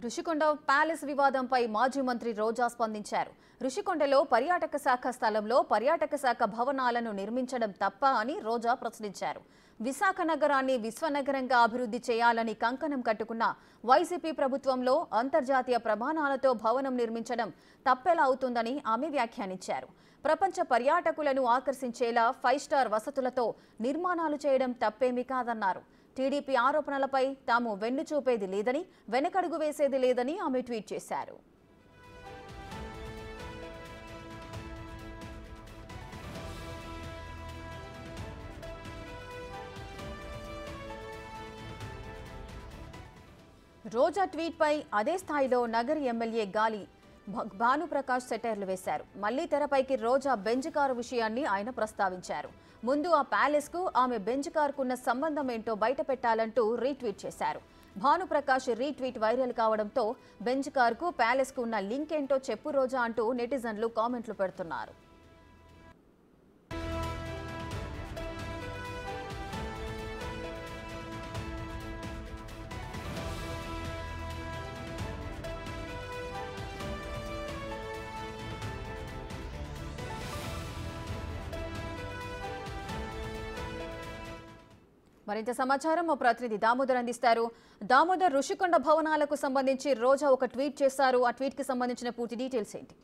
Rushikonda palace వివాదంపై మాజీ మంత్రి రోజా స్పందించారు ఋషికొండలో పర్యాటక శాఖ స్థలంలో పర్యాటక శాఖ భవనాలను నిర్మించడం తప్ప అని రోజా ప్రశ్నించారు విశాఖ నగరాన్ని విశ్వనగరంగా అభివృద్ధి చేయాలని కంకణం కట్టుకున్న వైసీపీ ప్రభుత్వంలో అంతర్జాతీయ ప్రమాణాలతో భవనం నిర్మించడం తప్పెలా అవుతుందని ఆమె వ్యాఖ్యానించారు ప్రపంచ పర్యాటకులను ఆకర్షించేలా ఫైవ్ స్టార్ వసతులతో నిర్మాణాలు చేయడం తప్పేమీ కాదన్నారు టీడీపీ ఆరోపణలపై తాము వెన్ను చూపేది లేదని వెనకడుగు వేసేది లేదని ఆమె ట్వీట్ చేశారు రోజా ట్వీట్పై అదే స్థాయిలో నగరి ఎమ్మెల్యే గాలి భ- భానుప్రకాష్ సెటైర్లు వేశారు మళ్లీ తెరపైకి రోజా బెంజ్ కారు విషయాన్ని ఆయన ప్రస్తావించారు ముందు ఆ ప్యాలెస్కు ఆమె బెంజ్ కారుకున్న సంబంధం ఏంటో బయట పెట్టాలంటూ రీట్వీట్ చేశారు భానుప్రకాష్ రీట్వీట్ వైరల్ కావడంతో బెంజ్ కారుకు ప్యాలెస్కు ఉన్న లింక్ ఏంటో చెప్పు రోజా అంటూ నెటిజన్లు కామెంట్లు పెడుతున్నారు మరింత సమాచారం మా ప్రతినిధి దామోదర్ అందిస్తారు దామోదర్ ఋషికొండ భవనాలకు సంబంధించి రోజా ఒక ట్వీట్ చేశారు ఆ ట్వీట్ కి సంబంధించిన పూర్తి డీటెయిల్స్ ఏంటి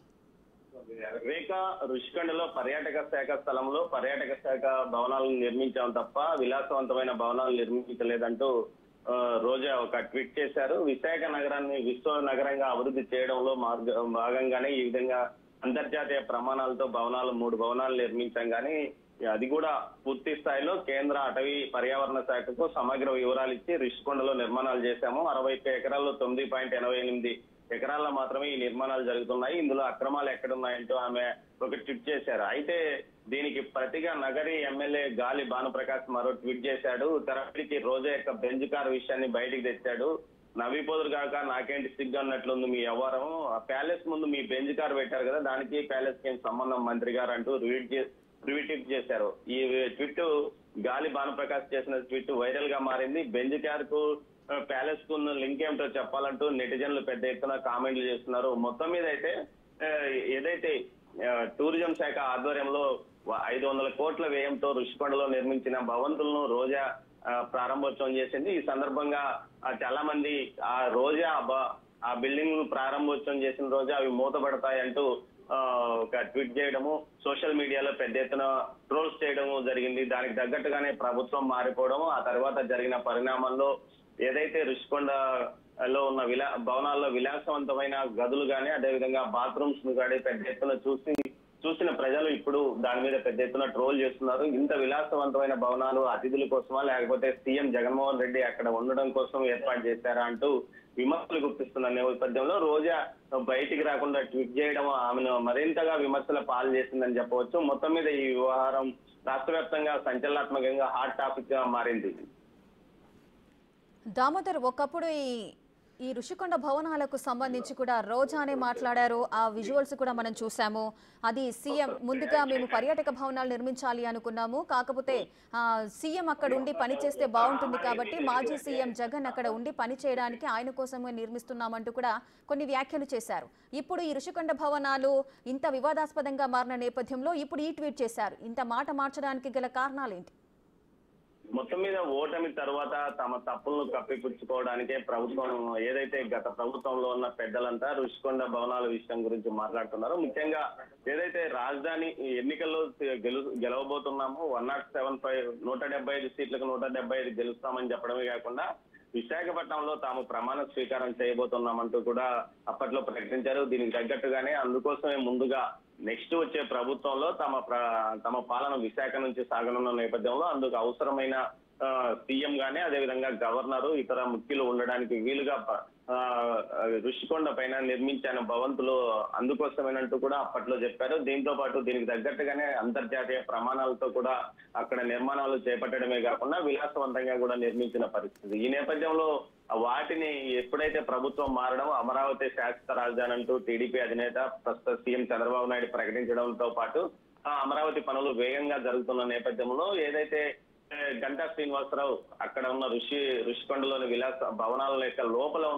రేఖ రుషికొండలో పర్యాటక శాఖ స్థలంలో పర్యాటక శాఖ భవనాలను నిర్మించాం తప్ప విలాసవంతమైన భవనాలు నిర్మించలేదంటూ ఆ, రోజా ఒక ట్వీట్ చేశారు విశాఖ నగరాన్ని విశ్వ నగరంగా అభివృద్ధి చేయడంలో మార్గ భాగంగానే ఈ విధంగా అంతర్జాతీయ ప్రమాణాలతో భవనాలు మూడు భవనాలు నిర్మించాం కానీ అది కూడా పూర్తి స్థాయిలో కేంద్ర అటవీ పర్యావరణ శాఖకు సమగ్ర వివరాలు ఇచ్చి రిషికొండలో నిర్మాణాలు చేశాము అరవై ఒక్క ఎకరాల్లో తొమ్మిది పాయింట్ ఎనభై ఎనిమిది ఎకరాల్లో మాత్రమే ఈ నిర్మాణాలు జరుగుతున్నాయి ఇందులో అక్రమాలు ఎక్కడున్నాయంటూ ఆమె ఒక ట్వీట్ చేశారు అయితే దీనికి ప్రతిగా నగరి ఎమ్మెల్యే గాలి భానుప్రకాష్ మరో ట్వీట్ చేశాడు తెరపడికి రోజా యొక్క బెంజ్ కార్ విషయాన్ని బయటికి తెచ్చాడు నవ్విపోదురు కాక నాకేంటి సిగ్గు అన్నట్లుంది మీ వ్యవహారం ఆ ప్యాలెస్ ముందు మీ బెంజ్ కార్ పెట్టారు కదా దానికి ప్యాలెస్ కి ఏం సంబంధం మంత్రి గారు అంటూ ట్వీట్ చే- ట్వీట్ చేశారు ఈ ట్వీట్ గాలి భానుప్రకాష్ చేసిన ట్వీట్ వైరల్ గా మారింది బెంజ్ కార్ కు ప్యాలెస్ కు ఉన్న లింక్ ఏమిటో చెప్పాలంటూ నెటిజన్లు పెద్ద ఎత్తున కామెంట్లు చేస్తున్నారు మొత్తం మీద అయితే ఆ, ఏదైతే ఆ, టూరిజం శాఖ ఆధ్వర్యంలో వ- ఐదు వందల కోట్ల వ్యయంతో ఋషికొండలో నిర్మించిన భవంతులను రోజా ఆ, ప్రారంభోత్సవం చేసింది ఈ సందర్భంగా ఆ, చాలా మంది ఆ రోజా ఆ బ- ఆ బిల్డింగ్ ప్రారంభోత్సవం చేసిన రోజు అవి మూతపడతాయంటూ ఆ, ఒక ట్వీట్ చేయడము సోషల్ మీడియాలో పెద్ద ఎత్తున ట్రోల్స్ చేయడము జరిగింది దానికి తగ్గట్టుగానే ప్రభుత్వం మారిపోవడము ఆ తర్వాత జరిగిన పరిణామాల్లో ఏదైతే రుషికొండలో ఉన్న విలా భవనాల్లో విలాసవంతమైన గదులు గానీ అదేవిధంగా బాత్రూమ్స్ ను కానీ పెద్ద ఎత్తున చూసి చూసిన ప్రజలు ఇప్పుడు దాని మీద పెద్ద ఎత్తున ట్రోల్ చేస్తున్నారు ఇంత విలాసవంతమైన భవనాలు అతిథుల కోసమా లేకపోతే సీఎం జగన్మోహన్ రెడ్డి అక్కడ ఉండడం కోసం ఏర్పాటు చేశారా అంటూ విమర్శలు గుప్పిస్తున్న నేపథ్యంలో రోజా బయటికి రాకుండా ట్వీట్ చేయడం ఆమెను మరింతగా విమర్శల పాలు చేసిందని చెప్పవచ్చు మొత్తం మీద ఈ వ్యవహారం రాష్ట్ర వ్యాప్తంగా సంచలనాత్మకంగా హాట్ టాపిక్ గా మారింది దామోదర్ ఒకప్పుడు ఈ ఈ ఋషికొండ భవనాలకు సంబంధించి కూడా రోజానే మాట్లాడారు ఆ విజువల్స్ కూడా మనం చూసాము అది సీఎం ముందుగా మేము పర్యాటక భవనాలు నిర్మించాలి అనుకున్నాము కాకపోతే ఆ, సీఎం అక్కడ ఉండి పని చేస్తే బాగుంటుంది కాబట్టి మాజీ సీఎం జగన్ అక్కడ ఉండి పని చేయడానికి ఆయన కోసమే నిర్మిస్తున్నామంటూ కూడా కొన్ని వ్యాఖ్యలు చేశారు ఇప్పుడు ఈ ఋషికొండ భవనాలు ఇంత వివాదాస్పదంగా మారిన నేపథ్యంలో ఇప్పుడు ఈ ట్వీట్ చేశారు ఇంత మాట మార్చడానికి గల కారణాలేంటి మొత్తం మీద ఓటమి తర్వాత తమ తప్పులను కప్పిపుచ్చుకోవడానికే ప్రభుత్వం ఏదైతే గత ప్రభుత్వంలో ఉన్న పెద్దలంతా రుషికొండ భవనాల విషయం గురించి మాట్లాడుతున్నారు ముఖ్యంగా ఏదైతే రాజధాని ఎన్నికల్లో గెలు గెలవబోతున్నామో వన్ నాట్ సెవెన్ ఫైవ్ నూట డెబ్బై ఐదు సీట్లకు నూట డెబ్బై ఐదు గెలుస్తామని చెప్పడమే కాకుండా విశాఖపట్నంలో తాము ప్రమాణ స్వీకారం చేయబోతున్నామంటూ కూడా అప్పట్లో ప్రకటించారు దీనికి తగ్గట్టుగానే అందుకోసమే ముందుగా నెక్స్ట్ వచ్చే ప్రభుత్వంలో తమ ప్ర- తమ పాలన విశాఖ నుంచి సాగనున్న నేపథ్యంలో అందుకు అవసరమైన ఆ, సీఎం గానీ అదేవిధంగా గవర్నర్ ఇతర ముఖ్యులు ఉండడానికి వీలుగా ప- ఆ, ఋషికొండ పైన నిర్మించిన భవంతులు అందుకోసమేనంటూ కూడా అప్పట్లో చెప్పారు దీంతో పాటు దీనికి తగ్గట్టుగానే అంతర్జాతీయ ప్రమాణాలతో కూడా అక్కడ నిర్మాణాలు చేపట్టడమే కాకుండా విలాసవంతంగా కూడా నిర్మించిన పరిస్థితి ఈ నేపథ్యంలో వాటిని ఎప్పుడైతే ప్రభుత్వం మారడం అమరావతి శాశ్వత రాజధాని అంటూ టీడీపీ అధినేత ప్రస్తుత సీఎం చంద్రబాబు నాయుడు ప్రకటించడంతో పాటు ఆ అమరావతి పనులు వేగంగా జరుగుతున్న నేపథ్యంలో ఏదైతే ఏ, గంటా శ్రీనివాసరావు అక్కడ ఉన్న ఋషి ఋషికొండలోని విలాస భవనాల యొక్క లోపల ఉన్న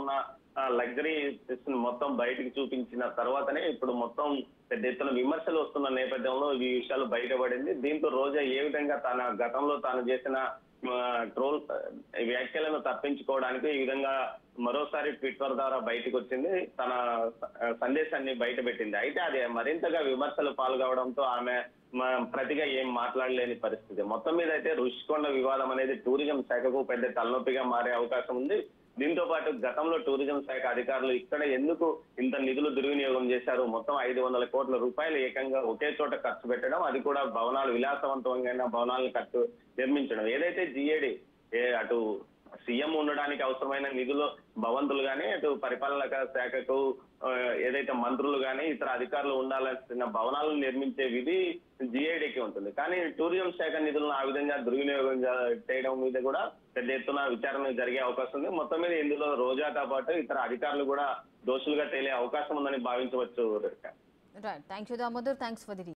లగ్జరీ మొత్తం బయటికి చూపించిన తర్వాతనే ఇప్పుడు మొత్తం పెద్ద ఎత్తున విమర్శలు వస్తున్న నేపథ్యంలో ఈ విషయాలు బయటపడింది దీంతో రోజా ఏ విధంగా తన గతంలో తాను చేసిన ఆ, ట్రోల్ ఆ, వ్యాఖ్యలను తప్పించుకోవడానికి ఈ విధంగా మరోసారి ట్విట్టర్ ద్వారా బయటకు వచ్చింది తన ఆ, సందేశాన్ని బయట పెట్టింది అయితే అది మరింతగా విమర్శలు పాల్గొవడంతో ఆమె మ- ప్రతిగా ఏం మాట్లాడలేని పరిస్థితి మొత్తం మీద అయితే రుషికొండ వివాదం అనేది టూరిజం శాఖకు పెద్ద తలనొప్పిగా మారే అవకాశం ఉంది దీంతో పాటు గతంలో టూరిజం శాఖ అధికారులు ఇక్కడ ఎందుకు ఇంత నిధులు దుర్వినియోగం చేశారు మొత్తం ఐదు వందల కోట్ల రూపాయలు ఏకంగా ఒకే చోట ఖర్చు పెట్టడం అది కూడా భవనాలు విలాసవంతమైన భవనాలను కట్టు నిర్మించడం ఏదైతే జిఏడి ఏ అటు సీఎం ఉండడానికి అవసరమైన నిధులు భవంతులు కానీ అటు పరిపాలన శాఖకు ఆ, ఏదైతే మంత్రులు కానీ ఇతర అధికారులు ఉండాల్సిన భవనాలను నిర్మించే విధి జిఐడికి ఉంటుంది కానీ టూరిజం శాఖ నిధులను ఆ విధంగా దుర్వినియోగం జ- చేయడం మీద కూడా పెద్ద ఎత్తున విచారణ జరిగే అవకాశం ఉంది మొత్తం మీద ఇందులో రోజాతో పాటు ఇతర అధికారులు కూడా దోషులుగా తేలే అవకాశం ఉందని భావించవచ్చు Rekha. Right thank you Damodar thanks for the